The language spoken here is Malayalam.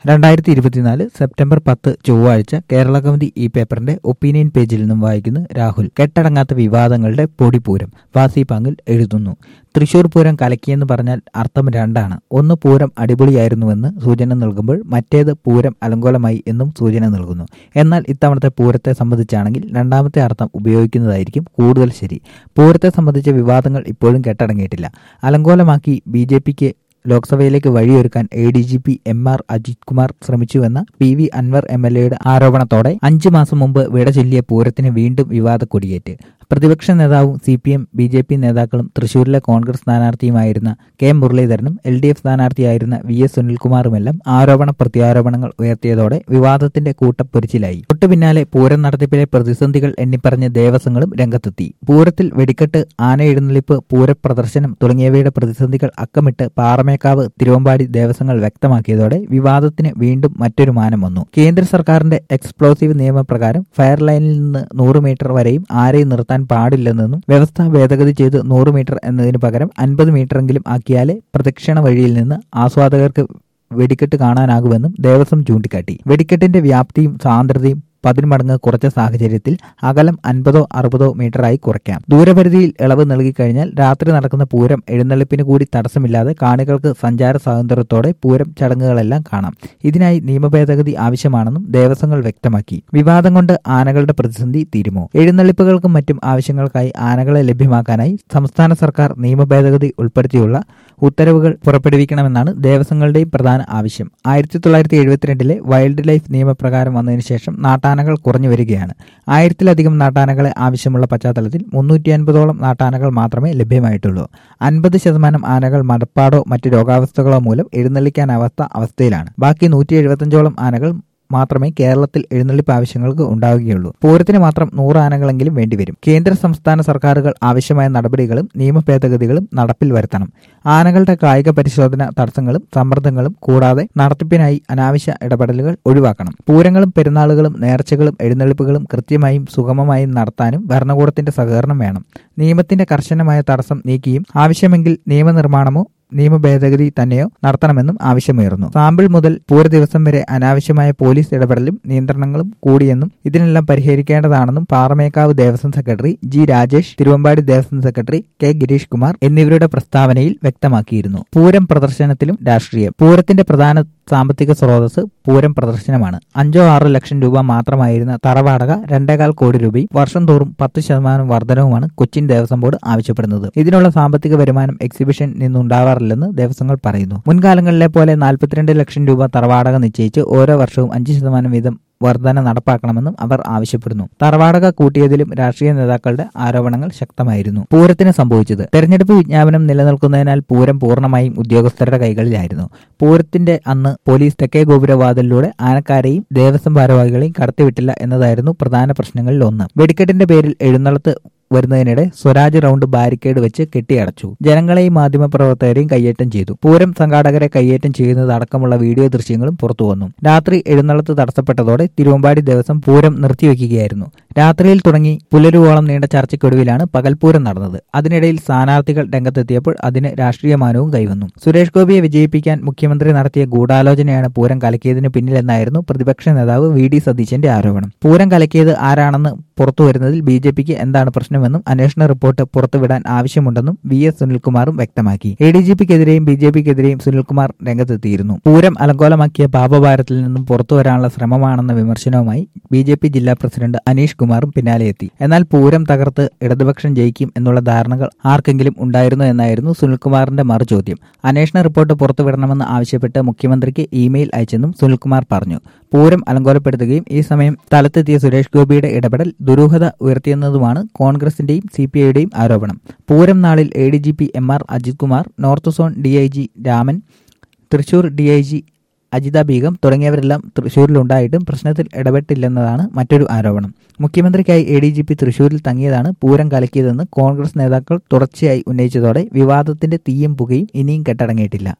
രണ്ടായിരത്തി ഇരുപത്തിനാല് സെപ്റ്റംബർ പത്ത് ചൊവ്വാഴ്ച കേരള കൗമുദി ഈ പേപ്പറിന്റെ ഒപ്പീനിയൻ പേജിൽ നിന്നും വായിക്കുന്നു രാഹുൽ കെട്ടടങ്ങാത്ത വിവാദങ്ങളുടെ പൊടിപൂരം വാസി പാങ്ങിൽ എഴുതുന്നു തൃശൂർ പൂരം കലക്കിയെന്ന് പറഞ്ഞാൽ അർത്ഥം രണ്ടാണ് ഒന്ന് പൂരം അടിപൊളിയായിരുന്നുവെന്ന് സൂചന നൽകുമ്പോൾ മറ്റേത് പൂരം അലങ്കോലമായി എന്നും സൂചന നൽകുന്നു എന്നാൽ ഇത്തവണത്തെ പൂരത്തെ സംബന്ധിച്ചാണെങ്കിൽ രണ്ടാമത്തെ അർത്ഥം ഉപയോഗിക്കുന്നതായിരിക്കും കൂടുതൽ ശരി പൂരത്തെ സംബന്ധിച്ച വിവാദങ്ങൾ ഇപ്പോഴും കെട്ടടങ്ങിയിട്ടില്ല അലങ്കോലമാക്കി ബി ജെ പിക്ക് ലോക്സഭയിലേക്ക് വഴിയൊരുക്കാൻ A D G P M R Ajith Kumar ശ്രമിച്ചുവെന്ന P V Anvar M L എയുടെ ആരോപണത്തോടെ അഞ്ചു മാസം മുമ്പ് വിട ചൊല്ലിയ പൂരത്തിന് വീണ്ടും വിവാദ കൊടിയേറ്റ് പ്രതിപക്ഷ നേതാവും C P M B J P നേതാക്കളും തൃശൂരിലെ കോൺഗ്രസ് സ്ഥാനാർത്ഥിയുമായിരുന്ന K Muraleedharan L D F സ്ഥാനാർത്ഥിയായിരുന്ന വി എസ് സുനിൽകുമാറുമെല്ലാം ആരോപണ പ്രത്യാരോപണങ്ങൾ ഉയർത്തിയതോടെ വിവാദത്തിന്റെ കൂട്ടപ്പൊരിച്ചിലായി തൊട്ടു പിന്നാലെ പൂരം നടത്തിപ്പിലെ പ്രതിസന്ധികൾ എണ്ണിപ്പറഞ്ഞ് ദേവസ്വങ്ങളും രംഗത്തെത്തി പൂരത്തിൽ വെടിക്കെട്ട് ആന എഴുന്നള്ളിപ്പ് പൂരപ്രദർശനം തുടങ്ങിയവയുടെ പ്രതിസന്ധികൾ അക്കമിട്ട് പാറമേക്കാവ് തിരുവമ്പാടി ദേവസ്വങ്ങൾ വ്യക്തമാക്കിയതോടെ വിവാദത്തിന് വീണ്ടും മറ്റൊരു മാനം വന്നു കേന്ദ്ര സർക്കാരിന്റെ എക്സ്പ്ലോസീവ് നിയമപ്രകാരം ഫയർ ലൈനിൽ നിന്ന് നൂറ് മീറ്റർ വരെയും ആരെയും നിർത്താൻ പാടില്ലെന്നും വ്യവസ്ഥ ഭേദഗതി ചെയ്ത് നൂറ് മീറ്റർ എന്നതിന് പകരം അൻപത് മീറ്ററെങ്കിലും ആക്കിയാലേ പ്രദക്ഷിണ വഴിയിൽ നിന്ന് ആസ്വാദകർക്ക് വെടിക്കെട്ട് കാണാനാകുമെന്നും ദേവസ്വം ചൂണ്ടിക്കാട്ടി വെടിക്കെട്ടിന്റെ വ്യാപ്തിയും സാന്ദ്രതയും പതിന്മടങ്ങ് കുറച്ച സാഹചര്യത്തിൽ അകലം അൻപതോ അറുപതോ മീറ്ററായി കുറയ്ക്കാം ദൂരപരിധിയിൽ ഇളവ് നൽകിക്കഴിഞ്ഞാൽ രാത്രി നടക്കുന്ന പൂരം എഴുന്നള്ളിപ്പിന് കൂടി തടസ്സമില്ലാതെ കാണികൾക്ക് സഞ്ചാര സ്വാതന്ത്ര്യത്തോടെ പൂരം ചടങ്ങുകളെല്ലാം കാണാം ഇതിനായി നിയമഭേദഗതി ആവശ്യമാണെന്നും ദേവസ്വങ്ങൾ വ്യക്തമാക്കി വിവാദം കൊണ്ട് ആനകളുടെ പ്രതിസന്ധി തീരുമോ എഴുന്നള്ളിപ്പുകൾക്കും മറ്റും ആവശ്യങ്ങൾക്കായി ആനകളെ ലഭ്യമാക്കാനായി സംസ്ഥാന സർക്കാർ നിയമഭേദഗതി ഉൾപ്പെടുത്തിയുള്ള ഉത്തരവുകൾ പുറപ്പെടുവിക്കണമെന്നാണ് ദേവസ്വങ്ങളുടെയും പ്രധാന ആവശ്യം ആയിരത്തി തൊള്ളായിരത്തി എഴുപത്തിരണ്ടിലെ വൈൽഡ് ലൈഫ് നിയമപ്രകാരം വന്നതിന് ശേഷം നാട്ടാനകൾ കുറഞ്ഞു വരികയാണ് ആയിരത്തിലധികം നാട്ടാനകളെ ആവശ്യമുള്ള പശ്ചാത്തലത്തിൽ മുന്നൂറ്റി അൻപതോളം നാട്ടാനകൾ മാത്രമേ ലഭ്യമായിട്ടുള്ളൂ അൻപത് ശതമാനം ആനകൾ മടപ്പാടോ മറ്റ് രോഗാവസ്ഥകളോ മൂലം എഴുന്നള്ളിക്കാനാവാത്ത അവസ്ഥയിലാണ് ബാക്കി നൂറ്റി എഴുപത്തഞ്ചോളം ആനകൾ മാത്രമേ കേരളത്തിൽ എഴുന്നള്ളിപ്പ് ആവശ്യങ്ങൾക്ക് ഉണ്ടാവുകയുള്ളൂ പൂരത്തിന് മാത്രം നൂറ് ആനകളെങ്കിലും വേണ്ടിവരും കേന്ദ്ര സംസ്ഥാന സർക്കാരുകൾ ആവശ്യമായ നടപടികളും നിയമ ഭേദഗതികളും നടപ്പിൽ വരുത്തണം ആനകളുടെ കായിക പരിശോധന തടസ്സങ്ങളും സമ്മർദ്ദങ്ങളും കൂടാതെ നടത്തിപ്പിനായി അനാവശ്യ ഇടപെടലുകൾ ഒഴിവാക്കണം പൂരങ്ങളും പെരുന്നാളുകളും നേർച്ചകളും എഴുന്നള്ളിപ്പുകളും കൃത്യമായും സുഗമമായും നടത്താനും ഭരണകൂടത്തിന്റെ സഹകരണം വേണം നിയമത്തിന്റെ കർശനമായ തടസ്സം നീക്കിയും ആവശ്യമെങ്കിൽ നിയമനിർമ്മാണമോ നിയമ ഭേദഗതി തന്നെയോ നടത്തണമെന്നും ആവശ്യമുയർന്നു സാമ്പിൾ മുതൽ പൂര ദിവസം വരെ അനാവശ്യമായ പോലീസ് ഇടപെടലും നിയന്ത്രണങ്ങളും കൂടിയെന്നും ഇതിനെല്ലാം പരിഹരിക്കേണ്ടതാണെന്നും Paramekkavu Devaswom secretary G Rajesh Thiruvambadi Devaswom secretary K Gireesh Kumar എന്നിവരുടെ പ്രസ്താവനയിൽ വ്യക്തമാക്കിയിരുന്നു പൂരം പ്രദർശനത്തിലും രാഷ്ട്രീയം പൂരത്തിന്റെ പ്രധാന സാമ്പത്തിക സ്രോതസ് പൂരം പ്രദർശനമാണ് അഞ്ചോ ആറോ ലക്ഷം രൂപ മാത്രമായിരുന്ന തറവാടക രണ്ടേകാൽ കോടി രൂപയും വർഷം തോറും പത്ത് ശതമാനം വർധനവുമാണ് കൊച്ചിൻ ദേവസ്വം ബോർഡ് ആവശ്യപ്പെടുന്നത് ഇതിനുള്ള സാമ്പത്തിക വരുമാനം എക്സിബിഷൻ നിന്നുണ്ടാവാറില്ലെന്ന് ദേവസ്വങ്ങൾ പറയുന്നു മുൻകാലങ്ങളിലെ പോലെ നാൽപ്പത്തിരണ്ട് ലക്ഷം രൂപ തറവാടക നിശ്ചയിച്ച് ഓരോ വർഷവും അഞ്ച് ശതമാനം വീതം വർധന നടപ്പാക്കണമെന്നും അവർ ആവശ്യപ്പെടുന്നു തറവാടക കൂട്ടിയതിലും രാഷ്ട്രീയ നേതാക്കളുടെ ആരോപണങ്ങൾ ശക്തമായിരുന്നു പൂരത്തിന് സംഭവിച്ചത് തെരഞ്ഞെടുപ്പ് വിജ്ഞാപനം നിലനിൽക്കുന്നതിനാൽ പൂരം പൂർണ്ണമായും ഉദ്യോഗസ്ഥരുടെ കൈകളിലായിരുന്നു പൂരത്തിന്റെ അന്ന് പോലീസ് തെക്കേ ഗോപുരവാതിലൂടെ ആനക്കാരെയും ദേവസ്വം ഭാരവാഹികളെയും കടത്തിവിട്ടില്ല എന്നതായിരുന്നു പ്രധാന പ്രശ്നങ്ങളിൽ ഒന്ന് വെടിക്കെട്ടിന്റെ പേരിൽ എഴുന്നള്ളത്ത് വരുന്നതിനിടെ സ്വരാജ് റൗണ്ട് ബാരിക്കേഡ് വെച്ച് കെട്ടിയടച്ചു ജനങ്ങളെയും മാധ്യമപ്രവർത്തകരെയും കയ്യേറ്റം ചെയ്തു പൂരം സംഘാടകരെ കയ്യേറ്റം ചെയ്യുന്നത് അടക്കമുള്ള വീഡിയോ ദൃശ്യങ്ങളും പുറത്തു വന്നു രാത്രി എഴുന്നള്ളത്ത് തടസ്സപ്പെട്ടതോടെ തിരുവമ്പാടി ദിവസം പൂരം നിർത്തിവെക്കുകയായിരുന്നു രാത്രിയിൽ തുടങ്ങി പുലരുവോളം നീണ്ട ചർച്ചയ്ക്കൊടുവിലാണ് പകൽപൂരം നടന്നത് അതിനിടയിൽ സ്ഥാനാർത്ഥികൾ രംഗത്തെത്തിയപ്പോൾ അതിന് രാഷ്ട്രീയമാനവും കൈവന്നു സുരേഷ് ഗോപിയെ വിജയിപ്പിക്കാൻ മുഖ്യമന്ത്രി നടത്തിയ ഗൂഢാലോചനയാണ് പൂരം കലക്കിയതിന് പിന്നിലെന്നായിരുന്നു പ്രതിപക്ഷ നേതാവ് വി ഡി സതീശന്റെ ആരോപണം പൂരം കലക്കിയത് ആരാണെന്ന് പുറത്തുവരുന്നതിൽ ബി ജെ പിക്ക് എന്താണ് പ്രശ്നമെന്നും അന്വേഷണ റിപ്പോർട്ട് പുറത്തുവിടാൻ ആവശ്യമുണ്ടെന്നും വി എസ് സുനിൽകുമാറും വ്യക്തമാക്കി എ ഡി ജി പിക്കെതിരെയും ബി ജെ പിക്കെതിരെയും സുനിൽകുമാർ രംഗത്തെത്തിയിരുന്നു പൂരം അലങ്കോലമാക്കിയ പാപഭാരത്തിൽ നിന്നും പുറത്തുവരാനുള്ള ശ്രമമാണെന്ന വിമർശനവുമായി ബി ജെ പി ജില്ലാ പ്രസിഡന്റ് അനീഷ് കുമാറും പിന്നാലെയെത്തി എന്നാൽ പൂരം തകർത്ത് ഇടതുപക്ഷം ജയിക്കും എന്നുള്ള ധാരണകൾ ആർക്കെങ്കിലും ഉണ്ടായിരുന്നു എന്നായിരുന്നു സുനിൽകുമാറിന്റെ മറുചോദ്യം അന്വേഷണ റിപ്പോർട്ട് പുറത്തുവിടണമെന്ന് ആവശ്യപ്പെട്ട് മുഖ്യമന്ത്രിക്ക് ഇമെയിൽ അയച്ചെന്നും സുനിൽകുമാർ പറഞ്ഞു പൂരം അലങ്കോലപ്പെടുത്തുകയും ഈ സമയം സ്ഥലത്തെത്തിയ സുരേഷ് ഗോപിയുടെ ഇടപെടൽ ദുരൂഹത ഉയർത്തിയെന്നതുമാണ് കോൺഗ്രസിന്റെയും സി പി ഐയുടെയും ആരോപണം പൂരം നാളിൽ A D G P M R Ajith Kumar north zone D I G Raman Thrissur D I G Ajitha Begum തുടങ്ങിയവരെല്ലാം തൃശൂരിലുണ്ടായിട്ടും പ്രശ്നത്തിൽ ഇടപെട്ടില്ലെന്നതാണ് മറ്റൊരു ആരോപണം മുഖ്യമന്ത്രിക്കായി എ ഡി ജി പി തൃശൂരിൽ തങ്ങിയതാണ് പൂരം കലക്കിയതെന്ന് കോൺഗ്രസ് നേതാക്കൾ തുടർച്ചയായി ഉന്നയിച്ചതോടെ വിവാദത്തിന്റെ തീയും പുകയും ഇനിയും കെട്ടടങ്ങിയിട്ടില്ല